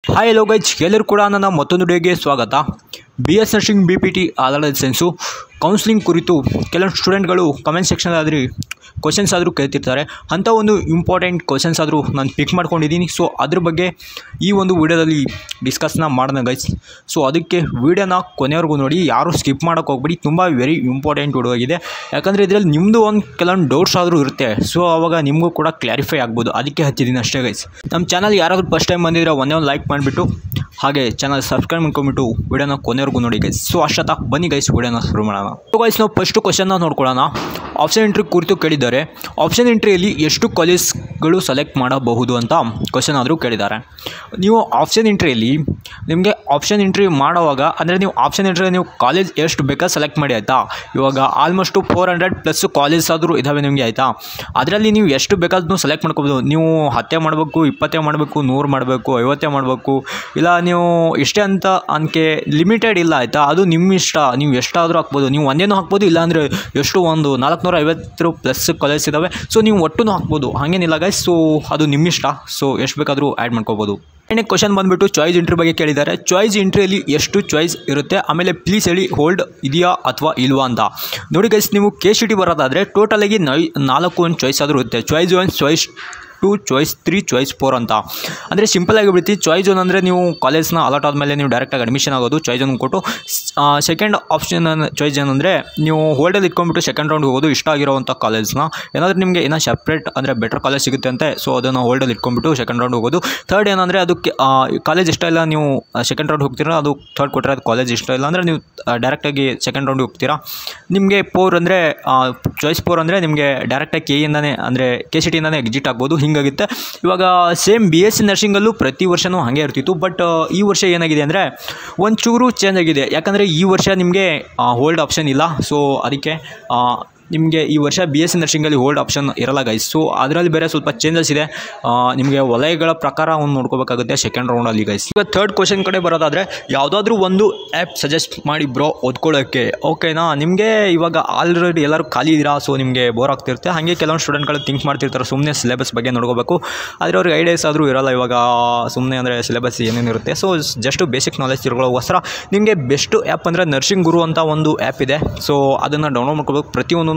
hi hello ಗೈಜ್ ಎಲ್ಲರೂ ಕೂಡ ನನ್ನ ಮತ್ತೊಂದು ಡೇಗೆ ಸ್ವಾಗತ B S nursing B P T ಆಧಾರದ ಸೆನ್ಸು ಕೌನ್ಸ್ಲಿಂಗ್ ಕುರಿತು ಕೆಲವು ಸ್ಟೂಡೆಂಟ್ಗಳು ಕಮೆಂಟ್ ಸೆಕ್ಷನಲ್ಲಿ ಕ್ವಶನ್ಸ್ ಆದರೂ ಕೇಳ್ತಿರ್ತಾರೆ ಅಂಥ ಒಂದು ಇಂಪಾರ್ಟೆಂಟ್ ಕ್ವಶನ್ಸ್ ಆದರೂ ನಾನು ಪಿಕ್ ಮಾಡ್ಕೊಂಡಿದ್ದೀನಿ ಸೊ ಅದ್ರ ಬಗ್ಗೆ ಈ ಒಂದು ವಿಡಿಯೋದಲ್ಲಿ ಡಿಸ್ಕಸ್ನ ಮಾಡೋಣ ಗೈಸ್ ಸೊ ಅದಕ್ಕೆ ವಿಡಿಯೋನ ಕೊನೆವರೆಗೂ ನೋಡಿ ಯಾರು ಸ್ಕಿಪ್ ಮಾಡೋಕ್ಕೆ ಹೋಗ್ಬೇಡಿ ತುಂಬ ವೆರಿ ಇಂಪಾರ್ಟೆಂಟ್ ವಿಡಿಯೋ ಆಗಿದೆ ಯಾಕಂದರೆ ಇದರಲ್ಲಿ ನಿಮ್ಮದು ಒಂದು ಕೆಲವೊಂದು ಡೌಟ್ಸ್ ಆದರೂ ಇರುತ್ತೆ ಸೊ ಅವಾಗ ನಿಮಗೂ ಕೂಡ ಕ್ಲಾರಿಫೈ ಆಗ್ಬೋದು ಅದಕ್ಕೆ ಹಚ್ಚಿದ್ದೀನಿ ಅಷ್ಟೇ ಗೈಸ್ ನಮ್ಮ ಚಾನಲ್ ಯಾರಾದರೂ ಫಸ್ಟ್ ಟೈಮ್ ಬಂದಿದ್ರೆ ಒಂದೇ ಒಂದು ಲೈಕ್ ಮಾಡಿಬಿಟ್ಟು ಹಾಗೆ ಚಾನಲ್ ಸಬ್ಸ್ಕ್ರೈಬ್ ಮಾಡ್ಕೊಂಬಿಟ್ಟು ವಿಡಿಯೋನ ಕೊನೆವರೆಗೂ ನೋಡಿ ಗೈಸ್ ಸೊ ಅಷ್ಟತ್ತ ಬನ್ನಿ ಗೈಸ್ ವಿಡಿಯೋನ ಶುರು ಮಾಡೋಣ ಸೊ ಗೈಸ್ ನಾವು ಫಸ್ಟ್ ಕ್ವಶನ್ನ ನೋಡ್ಕೊಳ್ಳೋಣ ಆಪ್ಷನ್ ಎಂಟ್ರಿ ಕುರಿತು ಕೇಳಿದ್ದಾರೆ ಆಪ್ಷನ್ ಎಂಟ್ರಿಯಲ್ಲಿ ಎಷ್ಟು ಕಾಲೇಜ್ಗಳು ಸೆಲೆಕ್ಟ್ ಮಾಡಬಹುದು ಅಂತ ಕ್ವಶನ್ ಆದರೂ ಕೇಳಿದ್ದಾರೆ ನೀವು ಆಪ್ಷನ್ ಎಂಟ್ರಿಯಲ್ಲಿ ನಿಮಗೆ ಆಪ್ಷನ್ ಎಂಟ್ರಿ ಮಾಡೋವಾಗ ಅಂದರೆ ನೀವು ಆಪ್ಷನ್ ಎಂಟ್ರಿ ನೀವು ಕಾಲೇಜ್ ಎಷ್ಟು ಬೇಕಾದ್ರೆ ಸೆಲೆಕ್ಟ್ ಮಾಡಿ ಆಯಿತಾ ಇವಾಗ almost four hundred plus college ಆದರೂ ಇದ್ದಾವೆ ನಿಮಗೆ ಆಯಿತಾ ಅದರಲ್ಲಿ ನೀವು ಎಷ್ಟು ಬೇಕಾದ್ರೂ ಸೆಲೆಕ್ಟ್ ಮಾಡ್ಕೋಬೋದು ನೀವು ಹತ್ತೇ ಮಾಡಬೇಕು ಇಪ್ಪತ್ತೇ ಮಾಡಬೇಕು ನೂರು ಮಾಡಬೇಕು ಐವತ್ತೇ ಮಾಡಬೇಕು ಇಲ್ಲ ನೀವು ಇಷ್ಟೇ ಅಂತ ಅನ್ಕೆ ಲಿಮಿಟೆಡ್ ಇಲ್ಲ ಆಯಿತಾ ಅದು ನಿಮ್ಮ ಇಷ್ಟ ನೀವು ಎಷ್ಟಾದರೂ ಹಾಕ್ಬೋದು ನೀವು ಒಂದೇನೂ ಹಾಕ್ಬೋದು ಇಲ್ಲಾಂದರೆ ಎಷ್ಟು ಒಂದು ನಾಲ್ಕುನೂರ ಐವತ್ತು ಪ್ಲಸ್ ಕಾಲೇಜ್ ಇದ್ದಾವೆ ಸೊ ನೀವು ಒಟ್ಟು ಹಾಕ್ಬೋದು ಹಾಗೇನಿಲ್ಲ ಗೈಸ್ ಸೊ ಅದು ನಿಮ್ಮ ಇಷ್ಟ ಸೊ ಎಷ್ಟು ಬೇಕಾದರೂ ಆ್ಯಡ್ ಮಾಡ್ಕೋಬೋದು ಎರಡನೇ ಕ್ವಶನ್ ಬಂದುಬಿಟ್ಟು ಚಾಯ್ಸ್ ಎಂಟ್ರಿ ಬಗ್ಗೆ ಕೇಳಿದ್ದಾರೆ ಚಾಯ್ಸ್ ಎಂಟ್ರಿಯಲ್ಲಿ ಎಷ್ಟು ಚಾಯ್ಸ್ ಇರುತ್ತೆ ಆಮೇಲೆ ಪ್ಲೀಸ್ ಹೇಳಿ ಹೋಲ್ಡ್ ಇದೆಯಾ ಅಥವಾ ಇಲ್ವಾ ಅಂತ ನೋಡಿ ಗೈಸ್ ನೀವು ಕೆ ಸಿ ಟಿ ಬರೋದಾದರೆ ಟೋಟಲಾಗಿ ನೈ ನಾಲ್ಕು ಒಂದು ಚಾಯ್ಸ್ ಆದರೂ ಇರುತ್ತೆ choice one choice two choice three choice four ಅಂತ ಅಂದರೆ ಸಿಂಪಲ್ ಆಗಿ ಬಿಡ್ತಿ ಚಾಯ್ಸ್ ಒನ್ ಅಂದರೆ ನೀವು ಕಾಲೇಜ್ನ ಅಲಾಟ್ ಆದಮೇಲೆ ನೀವು ಡೈರೆಕ್ಟಾಗಿ ಅಡ್ಮಿಷನ್ ಆಗೋದು ಚಾಯ್ಸ್ ಒನ್ ಕೊಟ್ಟು ಸೆಕೆಂಡ್ ಆಪ್ಷನ್ ಚಾಯ್ಸ್ ಏನಂದರೆ ನೀವು ಹೋಲ್ಡಲ್ಲಿ ಇಟ್ಕೊಂಡ್ಬಿಟ್ಟು ಸೆಕೆಂಡ್ ರೌಂಡ್ ಹೋಗೋದು ಇಷ್ಟ ಆಗಿರೋವಂಥ ಕಾಲೇಜ್ನ ಏನಾದರೂ ನಿಮಗೆ ಏನೋ ಸಪ್ರೇಟ್ ಅಂದರೆ ಬೆಟರ್ ಕಾಲೇಜ್ ಸಿಗುತ್ತೆ ಅಂತೆ ಸೊ ಅದನ್ನು ಹೋಲ್ಡಲ್ಲಿ ಇಟ್ಕೊಂಡ್ಬಿಟ್ಟು ಸೆಕೆಂಡ್ ರೌಂಡ್ ಹೋಗೋದು ಥರ್ಡ್ ಏನಂದರೆ ಅದಕ್ಕೆ ಕಾಲೇಜ್ ಇಷ್ಟ ಇಲ್ಲ ನೀವು ಸೆಕೆಂಡ್ ರೌಂಡ್ ಹೋಗ್ತೀರಾ ಅದು ಥರ್ಡ್ ಕೊಟ್ಟರೆ ಅದು ಕಾಲೇಜ್ ಇಷ್ಟ ಇಲ್ಲ ಅಂದರೆ ನೀವು ಡೈರೆಕ್ಟಾಗಿ ಸೆಕೆಂಡ್ ರೌಂಡ್ ಹೋಗ್ತೀರಾ ನಿಮಗೆ ಫೋರ್ ಅಂದರೆ ಚಾಯ್ಸ್ ಫೋರ್ ಅಂದರೆ ನಿಮಗೆ ಡೈರೆಕ್ಟಾಗಿ ಕೆ ಇಂದಾನೆ ಅಂದರೆ ಕೆ ಸಿ ಟಿಯಿಂದಾನೆ ಎಕ್ಸಿಟ್ ಆಗ್ಬೋದು ಹಿಂಗಾಗುತ್ತೆ ಇವಾಗ ಸೇಮ್ ಬಿ ಎಸ್ ಸಿ ನರ್ಸಿಂಗಲ್ಲೂ ಪ್ರತಿ ವರ್ಷವೂ ಹಾಗೆ ಇರ್ತಿತ್ತು ಬಟ್ ಈ ವರ್ಷ ಏನಾಗಿದೆ ಅಂದರೆ ಒಂಚೂರು ಚೇಂಜ್ ಆಗಿದೆ ಯಾಕಂದರೆ ಈ ವರ್ಷ ನಿಮಗೆ ಹೋಲ್ಡ್ ಆಪ್ಷನ್ ಇಲ್ಲ ಸೊ ಅದಕ್ಕೆ ನಿಮಗೆ ಈ ವರ್ಷ ಬಿ ಎಸ್ ಸಿ ನರ್ಸಿಂಗಲ್ಲಿ ಹೋಲ್ಡ್ ಆಪ್ಷನ್ ಇರಲ್ಲ ಗೈಸ್ ಸೊ ಅದರಲ್ಲಿ ಬೇರೆ ಸ್ವಲ್ಪ ಚೇಂಜಸ್ ಇದೆ ನಿಮಗೆ ವಲಯಗಳ ಪ್ರಕಾರ ಒಂದು ನೋಡ್ಕೋಬೇಕಾಗುತ್ತೆ ಸೆಕೆಂಡ್ ರೌಂಡಲ್ಲಿ ಗೈಸ್ ಈಗ ಥರ್ಡ್ ಕ್ವಶನ್ ಕಡೆ ಬರೋದಾದರೆ ಯಾವುದಾದ್ರೂ ಒಂದು ಆ್ಯಪ್ ಸಜೆಸ್ಟ್ ಮಾಡಿ ಬ್ರೋ ಓದ್ಕೊಳ್ಳೋಕ್ಕೆ ಓಕೆನಾ ನಿಮಗೆ ಇವಾಗ ಆಲ್ರೆಡಿ ಎಲ್ಲರೂ ಖಾಲಿ ಇದ್ದೀರಾ ಸೊ ನಿಮಗೆ ಬೋರ್ ಆಗ್ತಿರುತ್ತೆ ಹಾಗೆ ಕೆಲವೊಂದು ಸ್ಟೂಡೆಂಟ್ಗಳು ಥಿಂಕ್ ಮಾಡ್ತಿರ್ತಾರೆ ಸುಮ್ಮನೆ ಸಿಲೆಬಸ್ ಬಗ್ಗೆ ನೋಡ್ಕೋಬೇಕು ಆದರೆ ಅವ್ರಿಗೆ ಐಡಿಯಾಸ್ ಆದರೂ ಇರಲ್ಲ ಇವಾಗ ಸುಮ್ಮನೆ ಅಂದರೆ ಸಿಲೆಬಸ್ ಏನೇನಿರುತ್ತೆ ಸೊ ಜಸ್ಟ್ ಬೇಸಿಕ್ ನಾಲೆಜ್ ತಿಳ್ಕೊಳ್ಳೋಗೋಸ್ಕರ ನಿಮಗೆ ಬೆಸ್ಟ್ ಆ್ಯಪ್ ಅಂದರೆ ನರ್ಸಿಂಗ್ ಗುರು ಅಂತ ಒಂದು ಆ್ಯಪ್ ಇದೆ ಸೊ ಅದನ್ನು ಡೌನ್ಲೋಡ್ ಮಾಡ್ಕೋಬೇಕು ಪ್ರತಿಯೊಂದೂ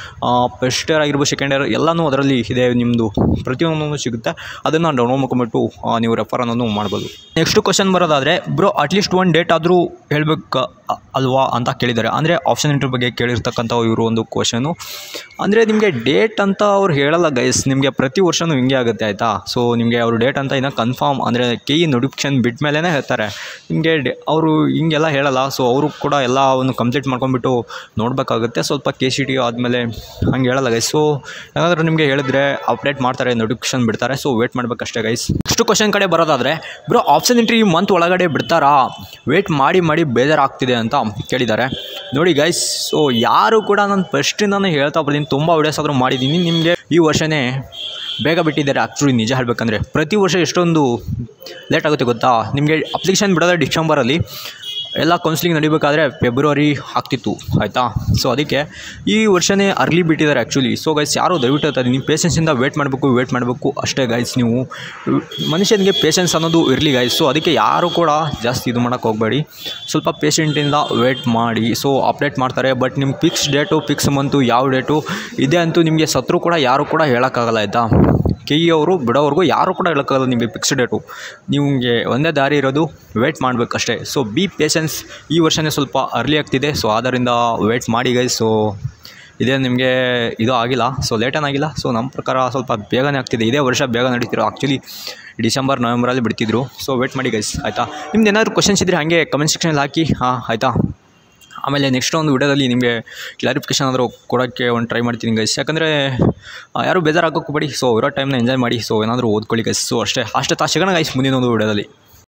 ಫಸ್ಟ್ ಇಯರ್ ಆಗಿರ್ಬೋದು ಸೆಕೆಂಡ್ ಇಯರ್ ಎಲ್ಲನೂ ಅದರಲ್ಲಿ ಇದೆ ನಿಮ್ಮದು ಪ್ರತಿಯೊಂದೂ ಸಿಗುತ್ತೆ ಅದನ್ನು ಡೌನ್ಲೋಡ್ ಮಾಡ್ಕೊಂಬಿಟ್ಟು ನೀವು ರೆಫರ್ ಅನ್ನೋದು ಮಾಡ್ಬೋದು ನೆಕ್ಸ್ಟ್ ಕ್ವಶನ್ ಬರೋದಾದರೆ ಬ್ರೋ ಅಟ್ಲೀಸ್ಟ್ ಒಂದು ಡೇಟ್ ಆದರೂ ಹೇಳಬೇಕು ಅಲ್ವಾ ಅಂತ ಕೇಳಿದ್ದಾರೆ ಅಂದರೆ ಆಪ್ಷನ್ ಇಂಟ್ರ್ ಬಗ್ಗೆ ಕೇಳಿರ್ತಕ್ಕಂಥ ಇವರು ಒಂದು ಕ್ವಶನು ಅಂದರೆ ನಿಮಗೆ ಡೇಟ್ ಅಂತ ಅವ್ರು ಹೇಳಲ್ಲ ಗೈಸ್ ನಿಮಗೆ ಪ್ರತಿ ವರ್ಷವೂ ಹಿಂಗೆ ಆಗುತ್ತೆ ಆಯಿತಾ ಸೊ ನಿಮಗೆ ಅವರು ಡೇಟ್ ಅಂತ ಇನ್ನೂ ಕನ್ಫರ್ಮ್ ಅಂದರೆ ಕೆ ಇ ನೋಟಿಫಿಕೇಶನ್ ಬಿಟ್ಟ ಮೇಲೇ ಹೇಳ್ತಾರೆ ನಿಮಗೆ ಡೇ ಅವರು ಹಿಂಗೆಲ್ಲ ಹೇಳಲ್ಲ ಸೊ ಅವರು ಕೂಡ ಎಲ್ಲ ಒಂದು ಕಂಪ್ಲೀಟ್ ಮಾಡ್ಕೊಂಬಿಟ್ಟು ನೋಡಬೇಕಾಗುತ್ತೆ ಸ್ವಲ್ಪ ಕೆ ಸಿ ಟಿ ಆದಮೇಲೆ ಹಂಗೆ ಹೇಳಲ್ಲ ಗೈಸ್ ಸೊ ಏನಾದರೂ ನಿಮಗೆ ಹೇಳಿದ್ರೆ ಅಪ್ಡೇಟ್ ಮಾಡ್ತಾರೆ ನೋಟಿಫಿಕೇಶನ್ ಬಿಡ್ತಾರೆ ಸೊ ವೇಟ್ ಮಾಡಬೇಕಷ್ಟೇ ಗೈಸ್ ನೆಕ್ಸ್ಟ್ ಕ್ವಶನ್ ಕಡೆ ಬರೋದಾದರೆ ಬ್ರೋ ಆಪ್ಷನ್ ಎಂಟ್ರಿ ಈ ಮಂತ್ ಒಳಗಡೆ ಬಿಡ್ತಾರಾ ವೇಟ್ ಮಾಡಿ ಮಾಡಿ ಬೇಜಾರಾಗ್ತಿದೆ ಅಂತ ಕೇಳಿದ್ದಾರೆ ನೋಡಿ ಗೈಸ್ ಸೊ ಯಾರು ಕೂಡ ನಾನು ಫಸ್ಟಿಂದನೇ ಹೇಳ್ತಾ ಬರ್ತೀನಿ ತುಂಬ ವಿಡಿಯೋಸ್ ಆದರೂ ಮಾಡಿದ್ದೀನಿ ನಿಮಗೆ ಈ ವರ್ಷವೇ ಬೇಗ ಬಿಟ್ಟಿದ್ದಾರೆ ಆ್ಯಕ್ಚುಲಿ ನಿಜ ಹೇಳಬೇಕಂದ್ರೆ ಪ್ರತಿ ವರ್ಷ ಎಷ್ಟೊಂದು ಲೇಟ್ ಆಗುತ್ತೆ ಗೊತ್ತಾ ನಿಮಗೆ ಅಪ್ಲಿಕೇಶನ್ ಬಿಡೋದ್ರೆ ಡಿಸೆಂಬರಲ್ಲಿ ಎಲ್ಲ ಕೌನ್ಸಿಲಿಂಗ್ ನಡಿಬೇಕಾದ್ರೆ ಫೆಬ್ರವರಿ ಆಗ್ತಿತ್ತು ಆಯಿತಾ ಸೊ ಅದಕ್ಕೆ ಈ ವರ್ಷವೇ ಅರ್ಲಿ ಬಿಟ್ಟಿದ್ದಾರೆ ಆ್ಯಕ್ಚುಲಿ ಸೊ ಗೈಸ್ ಯಾರು ದಯವಿಟ್ಟು ಹೇಳ್ತಾರೆ ನೀವು ಪೇಷನ್ಸಿಂದ ವೇಟ್ ಮಾಡಬೇಕು ವೇಟ್ ಮಾಡಬೇಕು ಅಷ್ಟೇ ಗೈಸ್ ನೀವು ಮನುಷ್ಯನಿಗೆ ಪೇಷನ್ಸ್ ಅನ್ನೋದು ಇರಲಿ ಗೈಸ್ ಸೊ ಅದಕ್ಕೆ ಯಾರು ಕೂಡ ಜಾಸ್ತಿ ಇದು ಮಾಡೋಕ್ಕೆ ಹೋಗಬೇಡಿ ಸ್ವಲ್ಪ ಪೇಷೆಂಟಿಂದ ವೇಟ್ ಮಾಡಿ ಸೊ ಅಪ್ಡೇಟ್ ಮಾಡ್ತಾರೆ ಬಟ್ ನಿಮ್ಗೆ ಫಿಕ್ಸ್ ಡೇಟು ಫಿಕ್ಸ್ ಮಂತು ಯಾವ ಡೇಟು ಇದೆ ಅಂತೂ ನಿಮಗೆ ಸತ್ರು ಕೂಡ ಯಾರು ಕೂಡ ಹೇಳೋಕ್ಕಾಗಲ್ಲ ಆಯಿತಾ ಕೆ ಇ ಅವರು ಬಿಡೋವರೆಗೂ ಯಾರು ಕೂಡ ಹೇಳೋಕ್ಕಾಗಲ್ಲ ನಿಮಗೆ ಫಿಕ್ಸ್ ಡೇಟು ನಿಮಗೆ ಒಂದೇ ದಾರಿ ಇರೋದು ವೇಟ್ ಮಾಡಬೇಕಷ್ಟೇ ಸೊ ಬಿ ಪೇಷನ್ಸ್ ಈ ವರ್ಷವೇ ಸ್ವಲ್ಪ ಅರ್ಲಿ ಆಗ್ತಿದೆ ಸೊ ಆದ್ದರಿಂದ ವೇಟ್ ಮಾಡಿ ಗೈಸ್ ಸೊ ಇದೇ ನಿಮಗೆ ಇದು ಆಗಿಲ್ಲ ಸೊ ಲೇಟೇನಾಗಿಲ್ಲ ಸೊ ನಮ್ಮ ಪ್ರಕಾರ ಸ್ವಲ್ಪ ಬೇಗನೆ ಆಗ್ತಿದೆ ಇದೇ ವರ್ಷ ಬೇಗ ನಡೀತಿರೋ ಆ್ಯಕ್ಚುಲಿ ಡಿಸೆಂಬರ್ ನವೆಂಬರಲ್ಲಿ ಬಿಡ್ತಿದ್ರು ಸೊ ವೇಟ್ ಮಾಡಿ ಗೈಸ್ ಆಯಿತಾ ನಿಮ್ದು ಏನಾದರೂ ಕ್ವಶನ್ಸ್ ಇದ್ದರೆ ಹಾಗೆ ಕಮೆಂಟ್ ಸೆಕ್ಷನಲ್ಲಿ ಹಾಕಿ ಹಾಂ ಆಯಿತಾ ಆಮೇಲೆ ನೆಕ್ಸ್ಟ್ ಒಂದು ವಿಡಿಯೋದಲ್ಲಿ ನಿಮಗೆ ಕ್ಲಾರಿಫಿಕೇಷನ್ ಆದರೂ ಕೊಡೋಕ್ಕೆ ಒಂದು ಟ್ರೈ ಮಾಡ್ತೀನಿ ಗೈಸ್ ಯಾಕಂದರೆ ಯಾರು ಬೇಜಾರಾಗೋಕ್ಕೆ ಬಿಡಿ ಸೊ ಇರೋ ಟೈಮ್ನ ಎಂಜಾಯ್ ಮಾಡಿ ಸೊ ಏನಾದರೂ ಓದ್ಕೊಳ್ಳಿ ಗೈಸ್ ಸೊ ಅಷ್ಟೇ ಅಷ್ಟೇ ತಾ ಸಿಗೋಣ ಗೈಸ್ ಮುಂದಿನ ಒಂದು ವಿಡಿಯೋದಲ್ಲಿ